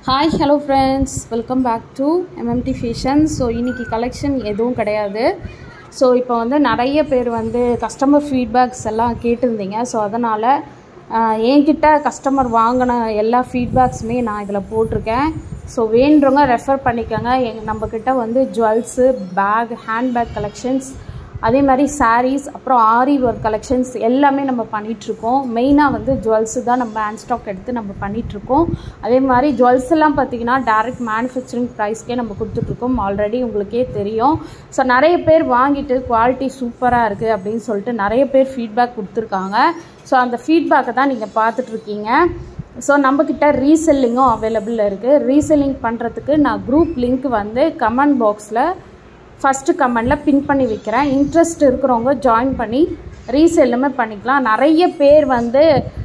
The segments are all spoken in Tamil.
hi hello friends welcome back to MMT fashion so இன்றைக்கி கலெக்ஷன் எதுவும் கிடையாது ஸோ இப்போ வந்து நிறைய பேர் வந்து கஸ்டமர் ஃபீட்பேக்ஸ் எல்லாம் கேட்டிருந்தீங்க ஸோ அதனால் என்கிட்ட கஸ்டமர் வாங்கின எல்லா ஃபீட்பேக்ஸுமே நான் இதில் போட்டிருக்கேன் ஸோ வேண்டுறவங்க ரெஃபர் பண்ணிக்கோங்க எங் நம்மக்கிட்ட வந்து ஜுவல்ஸு பேக் ஹேண்ட்பேக் கலெக்ஷன்ஸ் அதே மாதிரி சாரீஸ் அப்புறம் ஆரி ஒர்க் கலெக்ஷன்ஸ் எல்லாமே நம்ம பண்ணிகிட்ருக்கோம் மெயினாக வந்து ஜுவல்ஸு தான் நம்ம ஹேண்ட் ஸ்டாக் எடுத்து நம்ம பண்ணிகிட்ருக்கோம் அதே மாதிரி ஜுவல்ஸ் எல்லாம் பார்த்திங்கன்னா டேரெக்ட் மேனுஃபேக்சரிங் ப்ரைஸ்க்கே நம்ம கொடுத்துட்ருக்கோம் ஆல்ரெடி உங்களுக்கே தெரியும் ஸோ நிறைய பேர் வாங்கிட்டு குவாலிட்டி சூப்பராக இருக்குது அப்படின்னு சொல்லிட்டு நிறைய பேர் ஃபீட்பேக் கொடுத்துருக்காங்க ஸோ அந்த ஃபீட்பேக்கை தான் நீங்கள் பார்த்துட்ருக்கீங்க ஸோ நம்மக்கிட்ட ரீசெல்லிங்கும் அவைலபிள் இருக்குது ரீசெல்லிங் பண்ணுறதுக்கு நான் குரூப் லிங்க் வந்து கமெண்ட் பாக்ஸில் ஃபஸ்ட்டு கமெண்டில் பின் பண்ணி வைக்கிறேன் இன்ட்ரெஸ்ட் இருக்கிறவங்க ஜாயின் பண்ணி ரீசெல்லுமே பண்ணிக்கலாம் நிறைய பேர் வந்து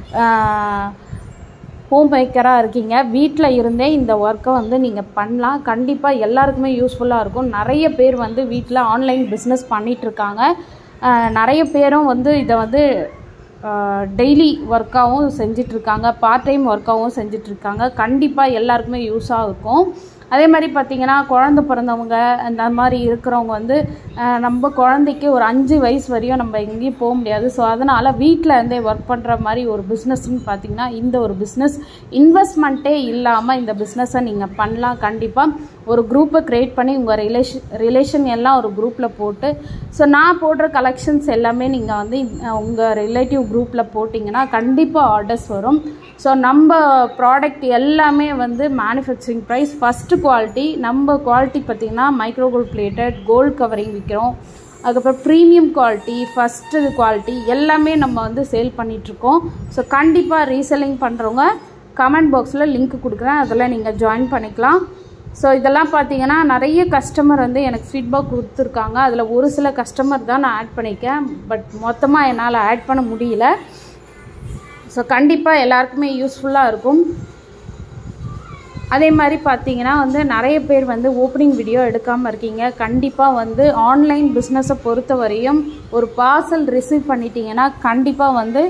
ஹோம் மேக்கராக இருக்கீங்க வீட்டில் இருந்தே இந்த ஒர்க்கை வந்து நீங்கள் பண்ணலாம் கண்டிப்பாக எல்லாருக்குமே யூஸ்ஃபுல்லாக இருக்கும் நிறைய பேர் வந்து வீட்டில் ஆன்லைன் பிஸ்னஸ் பண்ணிகிட்ருக்காங்க நிறைய பேரும் வந்து இதை வந்து டெய்லி ஒர்க்காகவும் செஞ்சிட்ருக்காங்க பார்ட் டைம் ஒர்க்காகவும் செஞ்சிட்ருக்காங்க கண்டிப்பாக எல்லாருக்குமே யூஸாக இருக்கும் அதே மாதிரி பார்த்திங்கன்னா குழந்த பிறந்தவங்க அந்த மாதிரி இருக்கிறவங்க வந்து நம்ம குழந்தைக்கு ஒரு அஞ்சு வயசு வரையும் நம்ம எங்கேயும் போக முடியாது ஸோ அதனால் வீட்டில் இருந்தே ஒர்க் பண்ணுற மாதிரி ஒரு பிஸ்னஸ்ன்னு பார்த்திங்கன்னா இந்த ஒரு பிஸ்னஸ் இன்வெஸ்ட்மெண்ட்டே இல்லாமல் இந்த பிஸ்னஸை நீங்கள் பண்ணலாம் கண்டிப்பாக ஒரு குரூப்பை க்ரியேட் பண்ணி உங்கள் ரிலேஷன் ரிலேஷன் எல்லாம் ஒரு குரூப்பில் போட்டு ஸோ நான் போடுற கலெக்ஷன்ஸ் எல்லாமே நீங்கள் வந்து உங்கள் ரிலேட்டிவ் குரூப்பில் போட்டிங்கன்னா கண்டிப்பாக ஆர்டர்ஸ் வரும் ஸோ நம்ம ப்ராடக்ட் எல்லாமே வந்து மேனுஃபேக்சரிங் ப்ரைஸ் ஃபஸ்ட்டு குவாலிட்டி நம்ம குவாலிட்டி பார்த்திங்கன்னா micro gold plated gold covering விற்கிறோம் அதுக்கப்புறம் ப்ரீமியம் குவாலிட்டி ஃபஸ்ட்டு குவாலிட்டி எல்லாமே நம்ம வந்து சேல் பண்ணிகிட்ருக்கோம் ஸோ கண்டிப்பாக ரீசெல்லிங் பண்ணுறவங்க கமெண்ட் பாக்ஸில் லிங்க் கொடுக்குறேன் அதில் நீங்கள் ஜாயின் பண்ணிக்கலாம் ஸோ இதெல்லாம் பார்த்தீங்கன்னா நிறைய கஸ்டமர் வந்து எனக்கு ஃபீட்பேக் கொடுத்துருக்காங்க அதில் ஒரு சில கஸ்டமர் தான் நான் ஆட் பண்ணியிருக்கேன் பட் மொத்தமாக என்னால் ஆட் பண்ண முடியல ஸோ கண்டிப்பாக எல்லாருக்குமே யூஸ்ஃபுல்லாக இருக்கும் அதே மாதிரி பார்த்தீங்கன்னா வந்து நிறைய பேர் வந்து ஓப்பனிங் வீடியோ எடுக்காமல் இருக்கீங்க கண்டிப்பாக வந்து ஆன்லைன் பிஸ்னஸை பொறுத்த வரையும் ஒரு பார்சல் ரிசீவ் பண்ணிட்டீங்கன்னா கண்டிப்பாக வந்து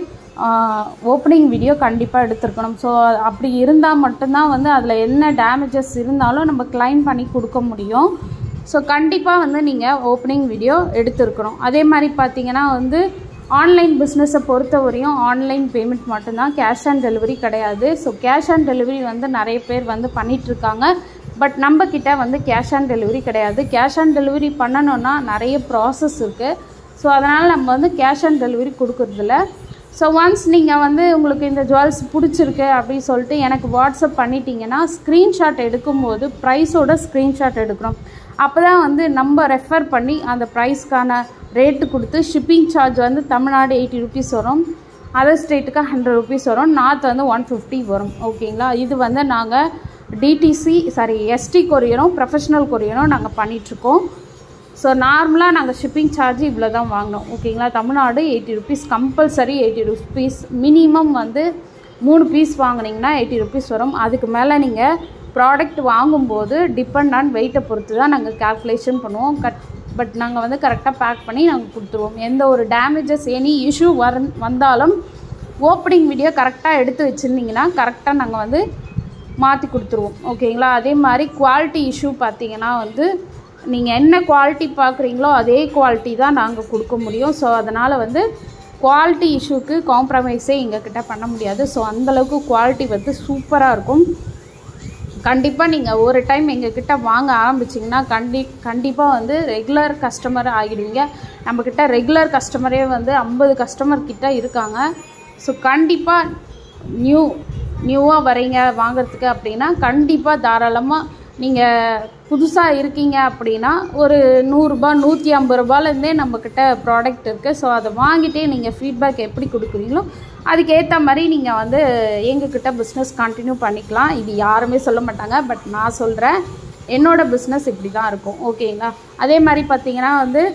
ஓப்பனிங் வீடியோ கண்டிப்பாக எடுத்துருக்கணும் ஸோ அப்படி இருந்தால் மட்டும்தான் வந்து அதில் என்ன டேமேஜஸ் இருந்தாலும் நம்ம கிளைம் பண்ணி கொடுக்க முடியும் ஸோ கண்டிப்பாக வந்து நீங்கள் ஓப்பனிங் வீடியோ எடுத்துருக்கணும் அதே மாதிரி பார்த்தீங்கன்னா வந்து ஆன்லைன் பிஸ்னஸை பொறுத்த வரையும் ஆன்லைன் பேமெண்ட் மட்டும்தான் கேஷ் ஆன் டெலிவரி கிடையாது ஸோ கேஷ் ஆன் டெலிவரி வந்து நிறைய பேர் வந்து பண்ணிகிட்ருக்காங்க பட் நம்ம கிட்ட வந்து கேஷ் ஆன் டெலிவரி கிடையாது கேஷ் ஆன் டெலிவரி பண்ணணுன்னா நிறைய ப்ராசஸ் இருக்குது ஸோ அதனால் நம்ம வந்து கேஷ் ஆன் டெலிவரி கொடுக்குறதில்ல ஸோ ஒன்ஸ் நீங்கள் வந்து உங்களுக்கு இந்த ஜுவல்ஸ் பிடிச்சிருக்கு அப்படின்னு சொல்லிட்டு எனக்கு வாட்ஸ்அப் பண்ணிட்டீங்கன்னா ஸ்க்ரீன்ஷாட் எடுக்கும்போது ப்ரைஸோட ஸ்க்ரீன்ஷாட் எடுக்கணும் அப்போ தான் வந்து நம்ம ரெஃபர் பண்ணி அந்த ப்ரைஸ்க்கான ரேட்டு கொடுத்து ஷிப்பிங் சார்ஜ் வந்து தமிழ்நாடு எயிட்டி ருபீஸ் வரும் அதர் ஸ்டேட்டுக்கு ஹண்ட்ரட் ருபீஸ் வரும் நார்த் வந்து ஒன் ஃபிஃப்டி வரும் ஓகேங்களா இது வந்து நாங்கள் டிடிசி சாரி எஸ்டி கொரியரும் ப்ரொஃபஷனல் கொரியரும் நாங்கள் பண்ணிகிட்ருக்கோம் ஸோ நார்மலாக நாங்கள் ஷிப்பிங் சார்ஜ் இவ்வளோ தான் வாங்கினோம் ஓகேங்களா Tamil Nadu eighty rupees compulsory eighty rupees minimum வந்து மூணு பீஸ் வாங்கினீங்கன்னா எயிட்டி ருபீஸ் வரும் அதுக்கு மேலே நீங்கள் ப்ராடக்ட் வாங்கும்போது டிபெண்ட் ஆன் வெயிட்டை பொறுத்து தான் நாங்கள் கேல்குலேஷன் பண்ணுவோம் கட் பட் நாங்கள் வந்து கரெக்டாக பேக் பண்ணி நாங்கள் கொடுத்துருவோம் எந்த ஒரு டேமேஜஸ் எனி இஷ்யூ வர வந்தாலும் ஓப்பனிங் வீடியோ கரெக்டாக எடுத்து வச்சுருந்தீங்கன்னா கரெக்டாக நாங்கள் வந்து மாற்றி கொடுத்துருவோம் ஓகேங்களா அதே மாதிரி குவாலிட்டி இஷ்யூ பார்த்தீங்கன்னா வந்து நீங்கள் என்ன குவாலிட்டி பார்க்குறீங்களோ அதே குவாலிட்டி தான் நாங்கள் கொடுக்க முடியும் ஸோ அதனால் வந்து குவாலிட்டி இஷ்யூக்கு காம்ப்ரமைஸே எங்ககிட்ட பண்ண முடியாது ஸோ அந்தளவுக்கு குவாலிட்டி வந்து சூப்பராக இருக்கும் கண்டிப்பாக நீங்கள் ஒரு டைம் எங்ககிட்ட வாங்க ஆரம்பிச்சிங்கன்னா கண்டி கண்டிப்பாக வந்து ரெகுலர் கஸ்டமர் ஆகிடுவீங்க நம்மக்கிட்ட ரெகுலர் கஸ்டமரே வந்து ஐம்பது கஸ்டமர் கிட்ட இருக்காங்க ஸோ கண்டிப்பாக நியூ நியூவாக வரீங்க வாங்கிறதுக்கு அப்படின்னா கண்டிப்பாக தாராளமாக நீங்கள் புதுசாக இருக்கீங்க அப்படின்னா ஒரு நூறுரூபா நூற்றி ஐம்பது ரூபாலேருந்தே நம்மக்கிட்ட ப்ராடக்ட் இருக்குது ஸோ அதை வாங்கிட்டே நீங்கள் ஃபீட்பேக் எப்படி கொடுக்குறீங்களோ அதுக்கேற்ற மாதிரி நீங்கள் வந்து எங்ககிட்ட பிஸ்னஸ் கண்டினியூ பண்ணிக்கலாம் இது யாருமே சொல்ல மாட்டாங்க பட் நான் சொல்கிறேன் என்னோடய பிஸ்னஸ் இப்படி தான் இருக்கும் ஓகேங்களா அதே மாதிரி பார்த்தீங்கன்னா வந்து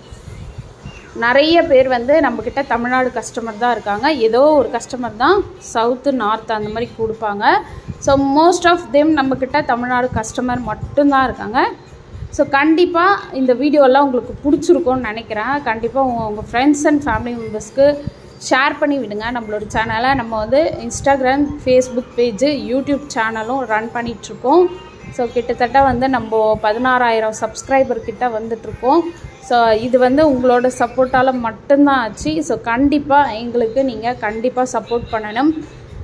நிறைய பேர் வந்து நம்மக்கிட்ட தமிழ்நாடு கஸ்டமர் தான் இருக்காங்க ஏதோ ஒரு கஸ்டமர் தான் சவுத்து நார்த் அந்த மாதிரி கொடுப்பாங்க ஸோ மோஸ்ட் ஆஃப் தெம் நம்மக்கிட்ட தமிழ்நாடு கஸ்டமர் மட்டும்தான் இருக்காங்க ஸோ கண்டிப்பாக இந்த வீடியோலாம் உங்களுக்கு பிடிச்சிருக்கும்னு நினைக்கிறேன் கண்டிப்பாக உங்கள் உங்கள் ஃப்ரெண்ட்ஸ் அண்ட் ஃபேமிலி மெம்பர்ஸ்க்கு ஷேர் பண்ணி விடுங்க நம்மளோட சேனலை நம்ம வந்து இன்ஸ்டாகிராம் ஃபேஸ்புக் பேஜு யூடியூப் சேனலும் ரன் பண்ணிகிட்ருக்கோம் ஸோ கிட்டத்தட்ட வந்து நம்ம பதினாறாயிரம் சப்ஸ்கிரைபர் கிட்ட வந்துட்ருக்கோம் ஸோ இது வந்து உங்களோட சப்போர்ட்டால் மட்டும்தான் ஆச்சு ஸோ கண்டிப்பாக எங்களுக்கு நீங்கள் கண்டிப்பாக சப்போர்ட் பண்ணணும்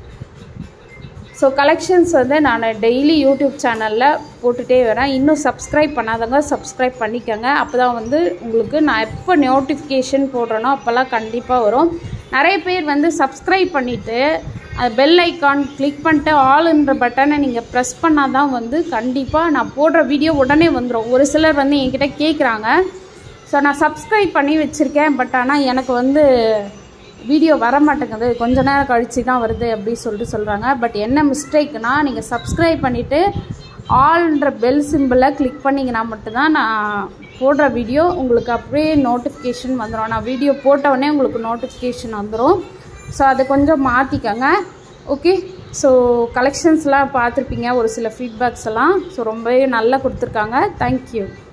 ஸோ கலெக்ஷன்ஸ் வந்து நான் டெய்லி யூடியூப் சேனலில் போட்டுகிட்டே வரேன் இன்னும் சப்ஸ்கிரைப் பண்ணாதவங்க சப்ஸ்கிரைப் பண்ணிக்கோங்க அப்போ தான் வந்து உங்களுக்கு நான் எப்போ நோட்டிஃபிகேஷன் போடுறேனோ அப்போல்லாம் கண்டிப்பாக வரும் நிறைய பேர் வந்து சப்ஸ்கிரைப் பண்ணிவிட்டு அது பெல் ஐக்கான் கிளிக் பண்ணிட்டு ஆல்ன்ற பட்டனை நீங்கள் ப்ரெஸ் பண்ணால் தான் வந்து கண்டிப்பாக நான் போடுற வீடியோ உடனே வந்துடும் ஒரு சிலர் வந்து என்கிட்ட கேட்குறாங்க ஸோ நான் சப்ஸ்கிரைப் பண்ணி வச்சுருக்கேன் பட் ஆனால் எனக்கு வந்து வீடியோ வர மாட்டேங்குது கொஞ்ச நேரம் கழித்து தான் வருது அப்படின்னு சொல்லிட்டு சொல்கிறாங்க பட் என்ன மிஸ்டேக்னா நீங்கள் சப்ஸ்கிரைப் பண்ணிவிட்டு ஆல்ன்ற பெல் சிம்பிளை கிளிக் பண்ணிங்கன்னா மட்டும்தான் நான் போடுற வீடியோ உங்களுக்கு அப்படியே நோட்டிஃபிகேஷன் வந்துடும் நான் வீடியோ போட்டவுடனே உங்களுக்கு நோட்டிஃபிகேஷன் வந்துடும் ஸோ அதை கொஞ்சம் மாற்றிக்கங்க ஓகே ஸோ கலெக்ஷன்ஸ்லாம் பார்த்துருப்பீங்க ஒரு சில ஃபீட்பேக்ஸ் எல்லாம் ஸோ ரொம்பவே நல்லா கொடுத்துருக்காங்க தேங்க்யூ